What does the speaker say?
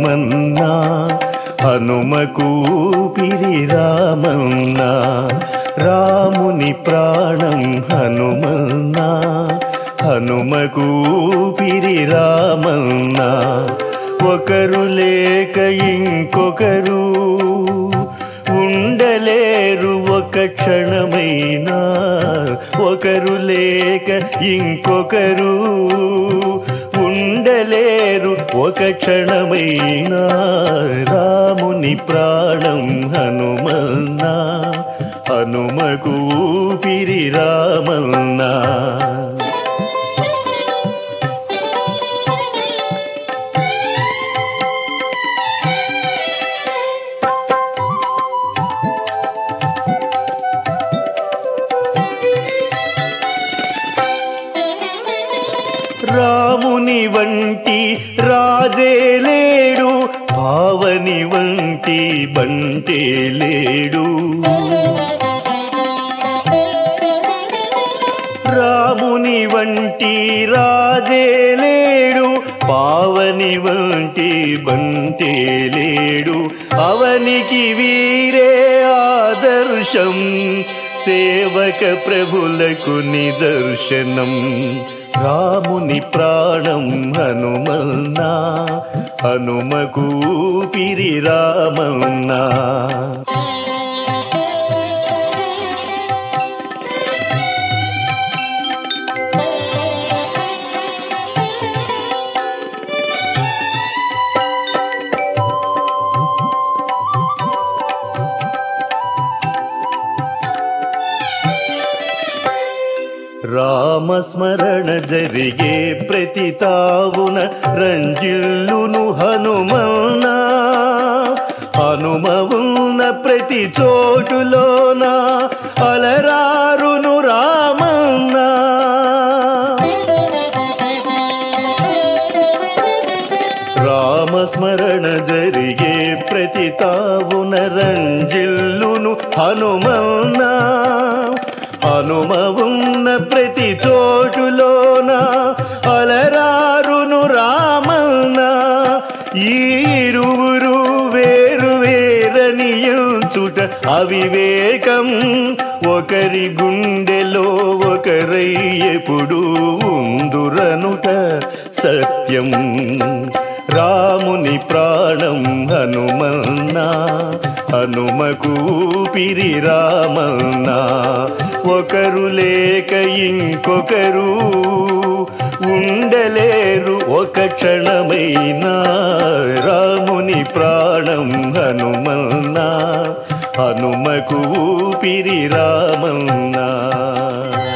హనుమన్నా హనుమకు పిరి రామన్నా రాముని ప్రాణం హనుమన్నా హనుమకు పిరి రామన్నా ఒకరు లేక ఇంకొకరు ఉండలేరు ఒక క్షణమైనా ఒకరు లేక ఇంకొకరు ఉండలేరు ఒక క్షణమైనా రాముని ప్రాణం హనుమన్నా హనుమకు పిరి రామన్నా రాముని వంటి రాజే లేడు పావని వంటి బంటే లేడు రాముని వంటి రాజే లేడు పావని వంటి బంటే లేడు అవనికి వీరే ఆదర్శం సేవక ప్రభులకు నిదర్శనం రాముని ప్రాణం హనుమన్నా హనుమకు పిరి రామన్నా రామస్మరణ జరిగే ప్రతి తావున రంజిల్లును హనుమన్నా హనుమవున్న ప్రతి చోటులోన అలరారును రామన్నా రామస్మరణ జరిగే ప్రతి తావున రంజిల్లును హనుమన్నా హనుమవున్న ప్రతి చోటులోన అలరారును రామన్నా ఈ ఇరువురు వేరు వేరనియుచుట అవివేకం ఒకరి గుండెలో ఒకరై ఎప్పుడు ఉందురనుట సత్యం రాముని ప్రాణం హనుమన్నా హనుమకు పిరి రామన్నా ఒకరు లేక ఇంకొకరు ఉండలేరు ఒక క్షణమైనా రాముని ప్రాణం హనుమన్నా హనుమకు పిరి రామన్నా